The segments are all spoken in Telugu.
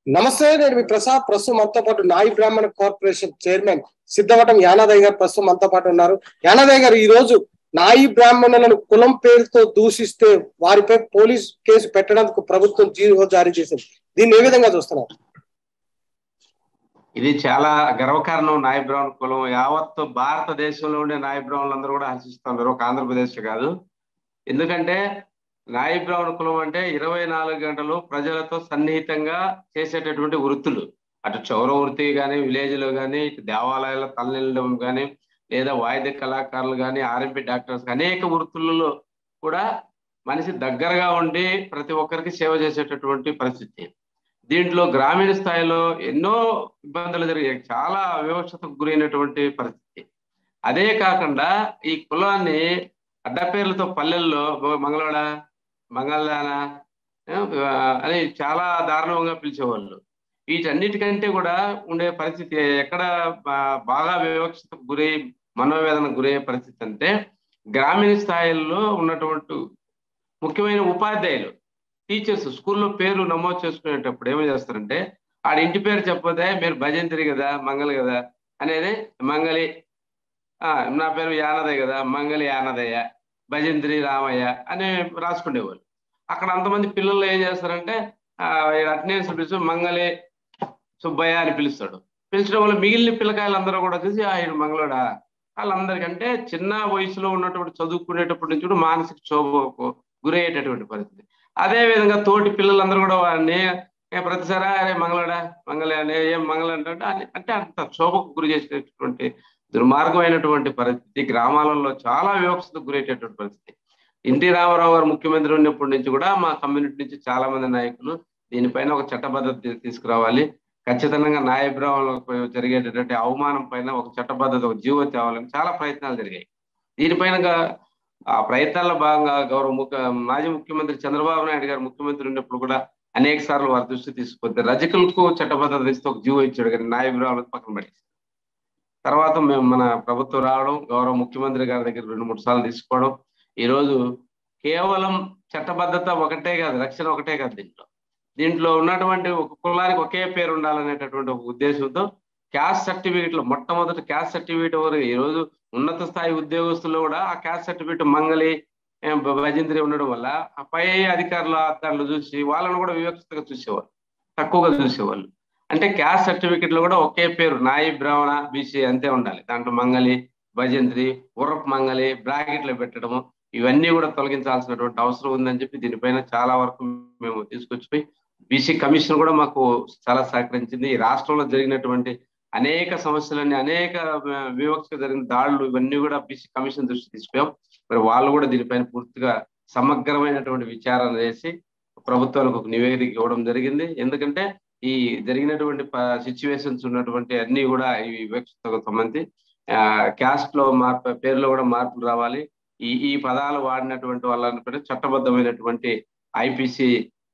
నమస్తే నేను మీ ప్రసాద్ ప్రస్తుతం మనతో పాటు నాయి బ్రాహ్మణ కార్పొరేషన్ చైర్మన్ సిద్ధవటం యానాదయ్య గారు ప్రస్తుతం మనతో పాటు ఉన్నారు యానాదయ్య గారు ఈ రోజు నాయి బ్రాహ్మణులను కులం పేరుతో దూషిస్తే వారిపై పోలీస్ కేసు పెట్టడానికి ప్రభుత్వం జీవో జారీ చేసింది దీన్ని ఏ విధంగా చూస్తున్నారు ఇది చాలా గర్వకారణం నాయ బ్రాహ్మణ కులం యావత్ భారతదేశంలో ఉండే నాయ బ్రాహ్మణులు అందరూ కూడా హర్షిస్తున్నారు ఒక ఆంధ్రప్రదేశ్ కాదు ఎందుకంటే నాయ బ్రాహ్మణ కులం అంటే ఇరవై నాలుగు గంటలు ప్రజలతో సన్నిహితంగా చేసేటటువంటి వృత్తులు అటు చౌర వృత్తి కానీ విలేజ్ లో కానీ ఇటు దేవాలయాల తల్లిళ్ళం కానీ లేదా వాయిద్య కళాకారులు కానీ ఆర్ఎంపీ డాక్టర్స్ అనేక వృత్తులలో కూడా మనిషి దగ్గరగా ఉండి ప్రతి ఒక్కరికి సేవ చేసేటటువంటి పరిస్థితి దీంట్లో గ్రామీణ స్థాయిలో ఎన్నో ఇబ్బందులు జరిగాయి చాలా వివక్షతకు గురైనటువంటి పరిస్థితి అదే కాకుండా ఈ కులాన్ని అడ్డపేర్లతో పల్లెల్లో మంగళవాడ మంగళదాన అని చాలా దారుణంగా పిలిచేవాళ్ళు వీటన్నిటికంటే కూడా ఉండే పరిస్థితి ఎక్కడ బాగా వివక్షతకు గురై మనోవేదన గురయ్యే పరిస్థితి అంటే గ్రామీణ స్థాయిల్లో ఉన్నటువంటి ముఖ్యమైన ఉపాధ్యాయులు టీచర్స్ స్కూల్లో పేరు నమోదు చేసుకునేటప్పుడు ఏమో చేస్తారంటే ఆడ ఇంటి పేరు చెప్పతే మీరు భజంత్రి కదా మంగళ కదా అనేది మంగళి నా పేరు యానదయ్య కదా మంగళి యానదయ్య భజంత్రి రామయ్య అని రాసుకునేవాళ్ళు అక్కడ అంతమంది పిల్లలు ఏం చేస్తారంటే అటెండెన్స్ పిలుస్తూ మంగళి సుబ్బయ్య అని పిలుస్తాడు పిలిచడం వల్ల మిగిలిన పిల్లకాయలందరూ కూడా చూసి ఆయన మంగళోడా వాళ్ళందరికంటే చిన్న వయసులో ఉన్నటువంటి చదువుకునేటప్పటి నుంచి కూడా మానసిక క్షోభకు గురయ్యేటటువంటి పరిస్థితి అదే విధంగా తోటి పిల్లలందరూ కూడా వాడిని ప్రతిసారి అరే మంగళడా మంగళ ఏం మంగళ అంటే అంటే అంత క్షోభకు గురి చేసేటటువంటి దుర్మార్గమైనటువంటి పరిస్థితి గ్రామాలలో చాలా వివక్షతకు గురయ్యేటటువంటి పరిస్థితి ఎన్టీ రామారావు గారు ముఖ్యమంత్రి ఉన్నప్పటి నుంచి కూడా మా కమ్యూనిటీ నుంచి చాలా మంది నాయకులు దీనిపైన ఒక చట్టబద్ధత తీసుకురావాలి ఖచ్చితంగా న్యాయ బ్రాహ్మణులకు జరిగేటటువంటి అవమానం పైన ఒక చట్టబద్ధత ఒక జీవో తేవాలని చాలా ప్రయత్నాలు జరిగాయి దీనిపైన ఆ ప్రయత్నాల్లో భాగంగా గౌరవ ముఖ్య మాజీ ముఖ్యమంత్రి చంద్రబాబు నాయుడు గారు ముఖ్యమంత్రి ఉన్నప్పుడు కూడా అనేక సార్లు వారి దృష్టి తీసుకొస్తే రజకులకు చట్టబద్ధత ఇస్తే ఒక జీవో ఇచ్చాడు కానీ న్యాయ బ్రాహ్మణులకు పక్కన పడేసి తర్వాత మేము మన ప్రభుత్వం రావడం గౌరవ ముఖ్యమంత్రి గారి దగ్గర రెండు మూడు సార్లు తీసుకోవడం ఈరోజు కేవలం చట్టబద్ధత ఒకటే కాదు రక్షణ ఒకటే కాదు దీంట్లో దీంట్లో ఉన్నటువంటి ఒక కులానికి ఒకే పేరు ఉండాలనేటటువంటి ఒక ఉద్దేశంతో క్యాస్ట్ సర్టిఫికేట్ లో మొట్టమొదటి క్యాస్ట్ సర్టిఫికేట్ వరకు ఈరోజు ఉన్నత స్థాయి ఉద్యోగస్తులు కూడా ఆ క్యాస్ట్ సర్టిఫికేట్ మంగళి భజంత్రి ఉండడం వల్ల ఆ పై అధికారుల దాంట్లో చూసి వాళ్ళని కూడా వివక్షతగా చూసేవాళ్ళు తక్కువగా చూసేవాళ్ళు అంటే క్యాస్ట్ సర్టిఫికేట్ లో కూడా ఒకే పేరు నాయి బ్రాహ్మణ బీసీ అంతే ఉండాలి దాంట్లో మంగళి భజంత్రి ఉర్రప్ మంగళి బ్రాకెట్లు పెట్టడము ఇవన్నీ కూడా తొలగించాల్సినటువంటి అవసరం ఉందని చెప్పి దీనిపైన చాలా వరకు మేము తీసుకొచ్చిపోయి బీసీ కమిషన్ కూడా మాకు చాలా సహకరించింది ఈ రాష్ట్రంలో జరిగినటువంటి అనేక సమస్యలన్నీ అనేక వివక్ష జరిగిన దాడులు ఇవన్నీ కూడా బీసీ కమిషన్ దృష్టి తీసుకుపోయాం మరి వాళ్ళు కూడా దీనిపైన పూర్తిగా సమగ్రమైనటువంటి విచారణ చేసి ప్రభుత్వాలకు ఒక నివేదిక ఇవ్వడం జరిగింది ఎందుకంటే ఈ జరిగినటువంటి సిచ్యువేషన్స్ ఉన్నటువంటి అన్ని కూడా ఈ వివక్షతకు సంబంధించి క్యాస్ట్ లో మార్పు పేర్లో కూడా మార్పులు రావాలి ఈ ఈ పదాలు వాడినటువంటి వాళ్ళని చట్టబద్ధమైనటువంటి IPC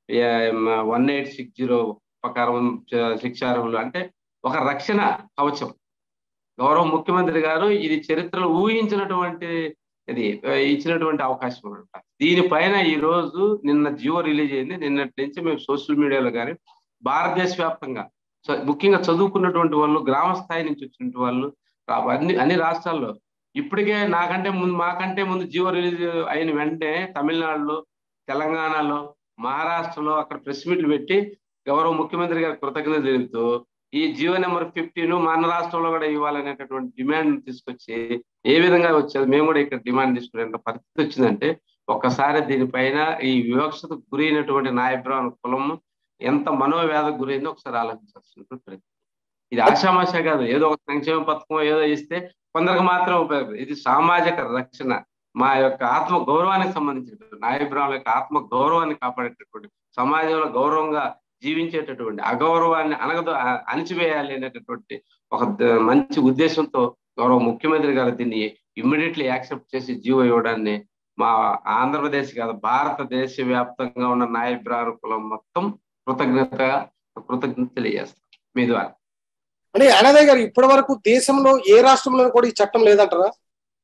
one eight six zero ప్రకారం శిక్షార్హులు అంటే ఒక రక్షణ కవచం గౌరవ ముఖ్యమంత్రి గారు ఇది చరిత్రలో ఊహించినటువంటి ఇది ఇచ్చినటువంటి అవకాశం అనమాట దీనిపైన ఈ రోజు నిన్న జియో రిలీజ్ అయింది నిన్నటి నుంచి మేము సోషల్ మీడియాలో కానీ భారతదేశ వ్యాప్తంగా ముఖ్యంగా చదువుకున్నటువంటి వాళ్ళు గ్రామ స్థాయి నుంచి వచ్చినటువంటి వాళ్ళు అన్ని అన్ని రాష్ట్రాల్లో ఇప్పటికే నాకంటే ముందు మాకంటే ముందు జియో రిలీజ్ అయిన వెంటనే తమిళనాడులో తెలంగాణలో మహారాష్ట్రలో అక్కడ ప్రెస్ మీట్లు పెట్టి గౌరవ ముఖ్యమంత్రి గారి కృతజ్ఞత తెలుపుతూ ఈ జియో నెంబర్ ఫిఫ్టీన్ మన రాష్ట్రంలో కూడా ఇవ్వాలనేటటువంటి డిమాండ్ తీసుకొచ్చి ఏ విధంగా వచ్చేది మేము కూడా ఇక్కడ డిమాండ్ తీసుకునే పరిస్థితి వచ్చిందంటే ఒక్కసారి దీనిపైన ఈ వివక్షతకు గురైనటువంటి నాయబ్రాహ్మణ కులం ఎంత మనోవేదకు గురైందో ఒకసారి ఆలోచించాల్సినటువంటి పరిస్థితి ఇది ఆశామాష కాదు ఏదో ఒక సంక్షేమ పథకం ఏదో ఇస్తే కొందరికి మాత్రం ఉపయోగపడుతుంది ఇది సామాజిక రక్షణ మా యొక్క ఆత్మ గౌరవానికి సంబంధించినటువంటి నాయబ్రాహ్మణ యొక్క ఆత్మ గౌరవాన్ని కాపాడేటటువంటి సమాజంలో గౌరవంగా జీవించేటటువంటి అగౌరవాన్ని అనగదు అణిచివేయాలి అనేటటువంటి ఒక మంచి ఉద్దేశంతో గౌరవ ముఖ్యమంత్రి గారు దీన్ని ఇమ్మీడియట్లీ యాక్సెప్ట్ చేసి జీవో ఇవ్వడాన్ని మా ఆంధ్రప్రదేశ్ కాదు భారతదేశ వ్యాప్తంగా ఉన్న నాయ బ్రాహ్మణ కులం మొత్తం కృతజ్ఞత కృతజ్ఞత తెలియజేస్తాం మీ ద్వారా అంటే యానదయ్య గారు ఇప్పటి వరకు దేశంలో ఏ రాష్ట్రంలో కూడా ఈ చట్టం లేదంటారా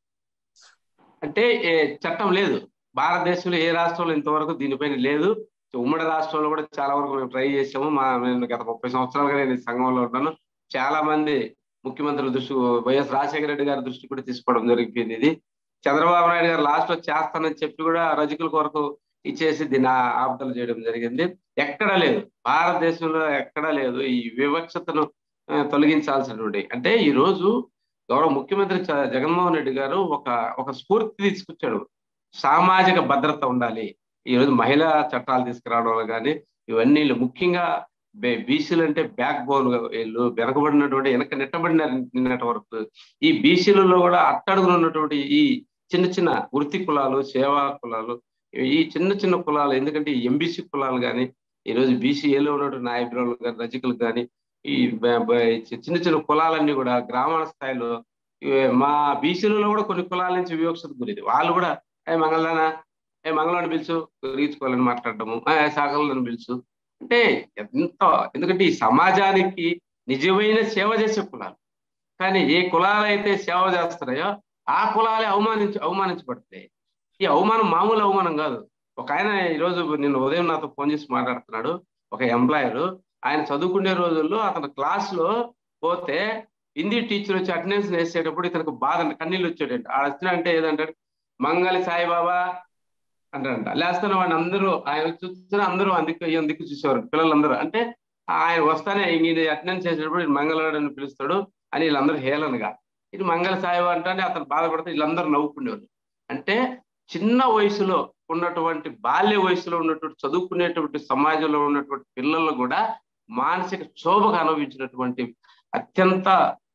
అంటే చట్టం లేదు భారతదేశంలో ఏ రాష్ట్రంలో ఇంతవరకు దీనిపైన లేదు ఉమ్మడి రాష్ట్రంలో కూడా చాలా వరకు మేము ట్రై చేసాము మా నేను గత ముప్పై సంవత్సరాలుగా నేను ఈ సంఘంలో ఉన్నాను చాలా మంది ముఖ్యమంత్రుల దృష్టి వైఎస్ రాజశేఖర రెడ్డి గారి దృష్టి కూడా తీసుకోవడం జరిగింది ఇది చంద్రబాబు నాయుడు గారు లాస్ట్ లో చేస్తానని చెప్పి కూడా రజకుల కొరకు ఇచ్చేసి దీన్ని ఆపుదలు చేయడం జరిగింది ఎక్కడా లేదు భారతదేశంలో ఎక్కడా లేదు ఈ వివక్షతను తొలగించాల్సినటువంటి అంటే ఈ రోజు గౌరవ ముఖ్యమంత్రి జగన్మోహన్ రెడ్డి గారు ఒక ఒక స్ఫూర్తి తీసుకొచ్చాడు సామాజిక భద్రత ఉండాలి ఈ రోజు మహిళా చట్టాలు తీసుకురావడం కానీ ఇవన్నీ ముఖ్యంగా బీసీలు అంటే బ్యాక్ బోన్ వీళ్ళు వెనకబడినటువంటి వెనక నెట్టబడిన నెట్వర్క్ ఈ బీసీలలో కూడా అట్టడుగున ఉన్నటువంటి ఈ చిన్న చిన్న వృత్తి కులాలు సేవా కులాలు ఈ చిన్న చిన్న కులాలు ఎందుకంటే ఈ ఎంబీసీ కులాలు కానీ ఈరోజు బీసీఏలో ఉన్నటువంటి నాయకులు కానీ రజకులు కానీ ఈ చిన్న చిన్న కులాలన్నీ కూడా గ్రామాల స్థాయిలో మా బీసీలలో కూడా కొన్ని కులాల నుంచి వివక్షత గురింది వాళ్ళు కూడా ఏ మంగళానా ఏ మంగళవాడిని పిలుచు రీచుకోవాలని మాట్లాడటము సాగలను పిలుచు అంటే ఎంత ఎందుకంటే ఈ సమాజానికి నిజమైన సేవ చేసే కులాలు కానీ ఏ కులాలు అయితే సేవ చేస్తున్నాయో ఆ కులాలే అవమానించి అవమానించబడతాయి ఈ అవమానం మామూలు అవమానం కాదు ఒక ఆయన ఈరోజు నిన్న ఉదయం నాతో ఫోన్ చేసి మాట్లాడుతున్నాడు ఒక ఎంప్లాయర్ ఆయన చదువుకునే రోజుల్లో అతను క్లాస్ లో పోతే హిందీ టీచర్ వచ్చి అటెండెన్స్ వేసేటప్పుడు ఇతనికి బాధ కన్నీళ్ళు వచ్చాడంట ఆడ వచ్చిన అంటే ఏదంటే మంగళి సాయిబాబా అంటారంట లేస్తాను వాడిని అందరూ ఆయన చూస్తే అందరూ అందుకు అందుకు చూసేవారు పిల్లలందరూ అంటే ఆయన వస్తానే ఇది అటెండెన్స్ చేసేటప్పుడు మంగళవాడని పిలుస్తాడు అని వీళ్ళందరూ హేళనగా ఇది మంగళ సాయిబా అంటే అతను బాధపడితే వీళ్ళందరూ నవ్వుకునేవారు అంటే చిన్న వయసులో ఉన్నటువంటి బాల్య వయసులో ఉన్నటువంటి చదువుకునేటువంటి సమాజంలో ఉన్నటువంటి పిల్లలు కూడా మానసిక క్షోభకు అనుభవించినటువంటి అత్యంత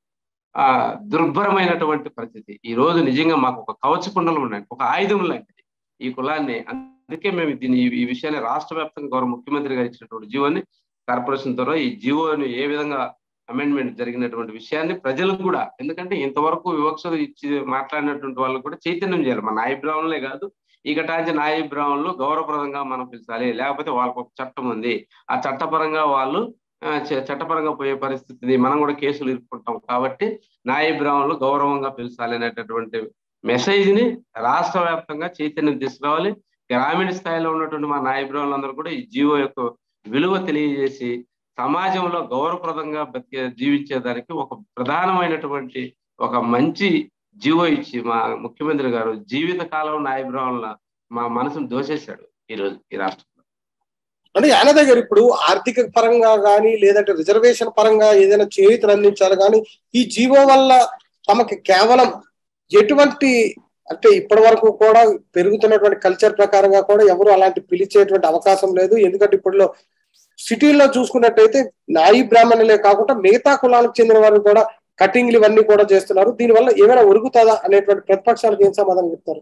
ఆ దుర్భరమైనటువంటి పరిస్థితి ఈ రోజు నిజంగా మాకు ఒక కవచ కుండలు ఉన్నాయి ఒక ఆయుధం లాంటిది ఈ కులాన్ని అందుకే మేము దీన్ని ఈ విషయాన్ని రాష్ట్ర వ్యాప్తంగా గౌరవ ముఖ్యమంత్రి గారు ఇచ్చినటువంటి జీవోని కార్పొరేషన్ ద్వారా ఈ జీవోని ఏ విధంగా అమెండ్మెంట్ జరిగినటువంటి విషయాన్ని ప్రజలకు కూడా ఎందుకంటే ఇంతవరకు వివక్ష ఇచ్చి మాట్లాడినటువంటి వాళ్ళు కూడా చైతన్యం చేయాలి మన నాయ బ్రాహ్మణులే కాదు ఈ ఘటాంచి నాయ బ్రాహ్మణులు గౌరవప్రదంగా మనం పిలిచాలి లేకపోతే వాళ్ళకు ఒక చట్టం ఉంది ఆ చట్టపరంగా వాళ్ళు చట్టపరంగా పోయే పరిస్థితి మనం కూడా కేసులు ఇరుక్కుంటాం కాబట్టి నాయ బ్రాహ్మణులు గౌరవంగా పిలిచాలి అనేటటువంటి మెసేజ్ ని రాష్ట్ర వ్యాప్తంగా చైతన్యం తీసుకురావాలి గ్రామీణ స్థాయిలో ఉన్నటువంటి మా నాయ బ్రాహ్మణులందరూ కూడా ఈ జీవో యొక్క విలువ తెలియజేసి సమాజంలో గౌరవప్రదంగా బతికే జీవించేదానికి ఒక ప్రధానమైనటువంటి ఒక మంచి జీవో ఇచ్చి మా ముఖ్యమంత్రి గారు జీవిత కాలం నాయబ్రాహ్మణుల మా మనసును దోషేశాడు ఈరోజు ఈ రాష్ట్రంలో అంటే ఆయన దగ్గర ఇప్పుడు ఆర్థిక పరంగా కానీ లేదంటే రిజర్వేషన్ పరంగా ఏదైనా చేయుతలు అందించాలి కానీ ఈ జీవో వల్ల తమకి కేవలం ఎటువంటి అంటే ఇప్పటి వరకు కూడా పెరుగుతున్నటువంటి కల్చర్ ప్రకారంగా కూడా ఎవరు అలాంటి పిలిచేటువంటి అవకాశం లేదు ఎందుకంటే ఇప్పుడులో సిటీల్లో చూసుకున్నట్టయితే నాయి బ్రాహ్మణులే కాకుండా మిగతా కులాలకు చెందిన వారు కూడా కటింగ్లు ఇవన్నీ కూడా చేస్తున్నారు దీనివల్ల ఏమైనా ఒరుగుతుందా అనేటువంటి ప్రతిపక్షాలకు ఏం సమాధానం చెప్తారు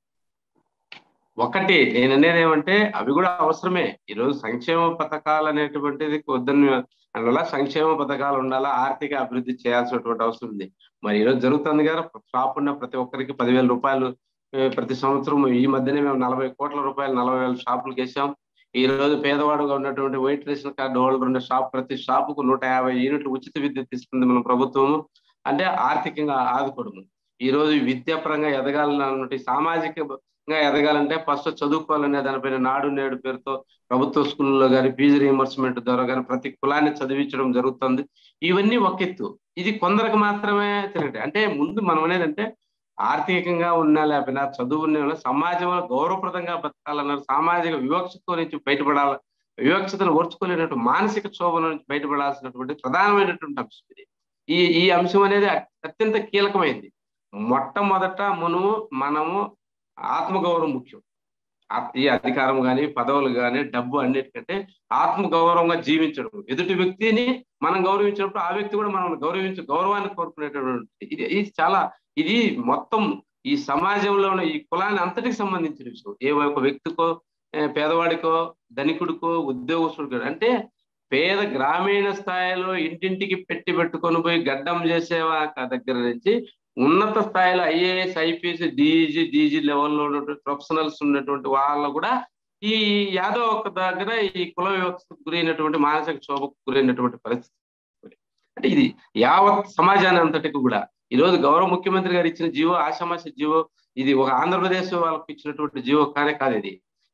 ఒకటి నేను అనేది ఏమంటే అవి కూడా అవసరమే ఈరోజు సంక్షేమ పథకాలు అనేటువంటిది వద్దని అందువల్ల సంక్షేమ పథకాలు ఉండాలా ఆర్థిక అభివృద్ధి చేయాల్సినటువంటి అవసరం ఉంది మరి ఈరోజు జరుగుతుంది కదా షాప్ ఉన్న ప్రతి ఒక్కరికి పదివేల రూపాయలు ప్రతి సంవత్సరం ఈ మధ్యనే మేము నలభై కోట్ల రూపాయలు నలభై వేల షాపులకు వేసాం ఈ రోజు పేదవాడుగా ఉన్నటువంటి వైట్ రేషన్ కార్డు హోల్డర్ ఉన్న షాప్ ప్రతి షాపుకు నూట యాభై యూనిట్లు ఉచిత విద్యుత్ ఇస్తుంది మన ప్రభుత్వము అంటే ఆర్థికంగా ఆదుకోవడము ఈ రోజు విద్యాపరంగా ఎదగాలన్నటువంటి సామాజికంగా ఎదగాలంటే ఫస్ట్ చదువుకోవాలనే దానిపైన నాడు నేడు పేరుతో ప్రభుత్వ స్కూల్లో కానీ ఫీజు రీఎంబర్స్మెంట్ ద్వారా కానీ ప్రతి కులాన్ని చదివించడం జరుగుతుంది ఇవన్నీ ఒక ఎత్తు ఇది కొందరికి మాత్రమే తిరగటాయి అంటే ముందు మనం అనేది అంటే ఆర్థికంగా ఉన్నా లేకపోయినా చదువు ఉన్న సమాజంలో గౌరవప్రదంగా బతకాలన్నారు సామాజిక వివక్షత నుంచి బయటపడాలి వివక్షతను ఓర్చుకోలేనటువంటి మానసిక క్షోభ నుంచి బయటపడాల్సినటువంటి ప్రధానమైనటువంటి అంశం ఇది ఈ ఈ అంశం అనేది అత్యంత కీలకమైంది మొట్టమొదట మనము మనము ఆత్మగౌరవం ముఖ్యం ఈ అధికారం కానీ పదవులు కానీ డబ్బు అన్నిటికంటే ఆత్మగౌరవంగా జీవించడం ఎదుటి వ్యక్తిని మనం గౌరవించినప్పుడు ఆ వ్యక్తి కూడా మనం గౌరవించ గౌరవాన్ని కోరుకునేటటువంటి ఇది ఇది చాలా ఇది మొత్తం ఈ సమాజంలో ఉన్న ఈ కులాన్ని అంతటికి సంబంధించిన విషయం ఏ ఒక వ్యక్తికో పేదవాడికో ధనికుడికో ఉద్యోగస్తుడికో అంటే పేద గ్రామీణ స్థాయిలో ఇంటింటికి పెట్టి పెట్టుకొని పోయి గడ్డం చేసేవా దగ్గర నుంచి ఉన్నత స్థాయిలో ఐఏఎస్ ఐపీఎస్ డిఈజీ డీజీ లెవెల్లో ఉన్నటువంటి ప్రొఫెషనల్స్ ఉన్నటువంటి వాళ్ళు కూడా ఈ యాదవ్ ఒక దగ్గర ఈ కుల వ్యవస్థకు గురైనటువంటి మానసిక క్షోభకు గురైనటువంటి పరిస్థితి అంటే ఇది యావత్ సమాజాన్ని అంతటికి కూడా ఈ రోజు గౌరవ ముఖ్యమంత్రి గారు ఇచ్చిన జీవో ఆషామాష జీవో ఇది ఒక ఆంధ్రప్రదేశ్ వాళ్ళకి ఇచ్చినటువంటి జీవో కానే కాదు ఇది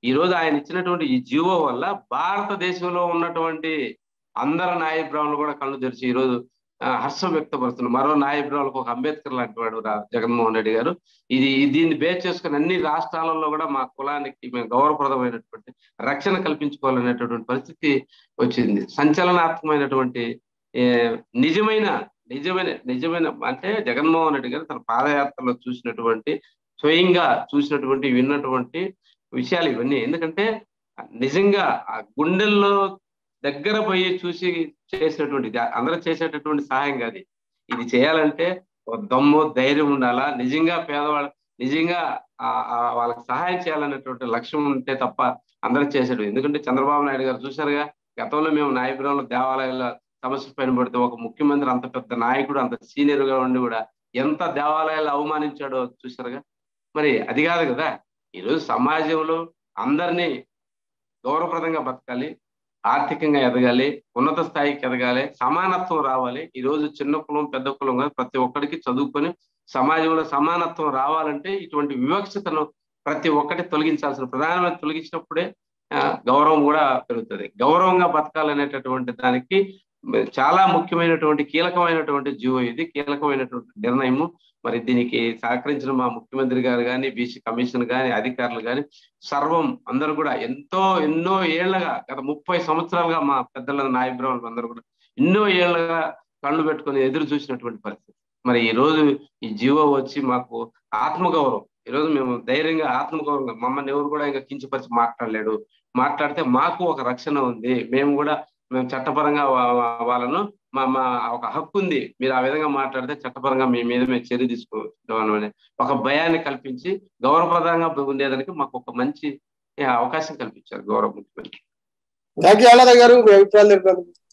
ఈ రోజు ఆయన ఇచ్చినటువంటి ఈ జీవో వల్ల భారతదేశంలో ఉన్నటువంటి అందరు నాయ బ్రాహ్మణులు కూడా కళ్ళు తెరిచి ఈ రోజు ఆ, హర్షం వ్యక్తపరుస్తున్నారు మరో నాయ బ్రాహ్మణులకు ఒక అంబేద్కర్ లాంటి వాడు రా- జగన్మోహన్ రెడ్డి గారు ఇది దీన్ని బేస్ చేసుకుని అన్ని రాష్ట్రాలలో కూడా మా కులానికి మేము గౌరవప్రదమైనటువంటి రక్షణ కల్పించుకోవాలనేటటువంటి పరిస్థితి వచ్చింది సంచలనాత్మకమైనటువంటి ఏ, నిజమైన నిజమైన నిజమైన అంటే జగన్మోహన్ రెడ్డి గారు తన పాదయాత్రలో చూసినటువంటి స్వయంగా చూసినటువంటి విన్నటువంటి విషయాలు ఇవన్నీ ఎందుకంటే నిజంగా ఆ గుండెల్లో దగ్గర పోయి చూసి చేసినటువంటి ఇది అందరూ చేసేటటువంటి సహాయం కాదు ఇది. ఇది చేయాలంటే ఒక దమ్ము ధైర్యం ఉండాలా నిజంగా పేదవాళ్ళు నిజంగా ఆ- ఆ వాళ్ళకి సహాయం చేయాలనేటువంటి లక్ష్యం ఉంటే తప్ప అందరూ చేసేది ఎందుకంటే చంద్రబాబు నాయుడు గారు చూశారుగా గతంలో మేము నాయకురాలు దేవాలయాల సమస్య పైన పడితే ఒక ముఖ్యమంత్రి అంత పెద్ద నాయకుడు అంత సీనియర్ గా ఉండి కూడా ఎంత దేవాలయాలు అవమానించాడో చూశారుగా మరి అది కాదు కదా ఈరోజు సమాజంలో అందరినీ గౌరవప్రదంగా బతకాలి ఆర్థికంగా ఎదగాలి ఉన్నత స్థాయికి ఎదగాలి సమానత్వం రావాలి ఈ రోజు చిన్న కులం పెద్ద కులం కాదు ప్రతి ఒక్కరికి చదువుకొని సమాజంలో సమానత్వం రావాలంటే ఇటువంటి వివక్షతను ప్రతి ఒక్కటి తొలగించాల్సిన ప్రధానమైన తొలగించినప్పుడే ఆ, గౌరవం కూడా పెరుగుతుంది గౌరవంగా బతకాలనేటటువంటి దానికి చాలా ముఖ్యమైనటువంటి కీలకమైనటువంటి జీవో ఇది కీలకమైనటువంటి నిర్ణయము మరి దీనికి సహకరించిన మా ముఖ్యమంత్రి గారు కానీ బీసీ కమిషన్ కానీ అధికారులు కానీ సర్వం అందరూ కూడా ఎంతో ఎన్నో ఏళ్లగా గత ముప్పై సంవత్సరాలుగా మా పెద్దల నాయబ్రాహ్మణులు అందరూ కూడా ఎన్నో ఏళ్లగా కళ్ళు పెట్టుకొని ఎదురు చూసినటువంటి పరిస్థితి మరి ఈ రోజు ఈ జీవో వచ్చి మాకు ఆత్మగౌరవం ఈ రోజు మేము ధైర్యంగా ఆత్మగౌరవంగా మమ్మల్ని ఎవరు కూడా ఇంకా కించపరిచి మాట్లాడలేడు మాట్లాడితే మాకు ఒక రక్షణ ఉంది మేము కూడా మేము చట్టపరంగా వా- వా- వాళ్ళను మా మా ఒక హక్కు ఉంది మీరు ఆ విధంగా మాట్లాడితే చట్టపరంగా మీ మీద మేము చర్య తీసుకుంటాం అనే ఒక భయాన్ని కల్పించి గౌరవప్రదంగా ఉండేదానికి మాకు ఒక మంచి ఏ, అవకాశం కల్పించారు గౌరవ ముఖ్యమంత్రి థ్యాంక్ యూ యానాదయ్య గారు మీ అభిప్రాయాలు తెలిపినందుకు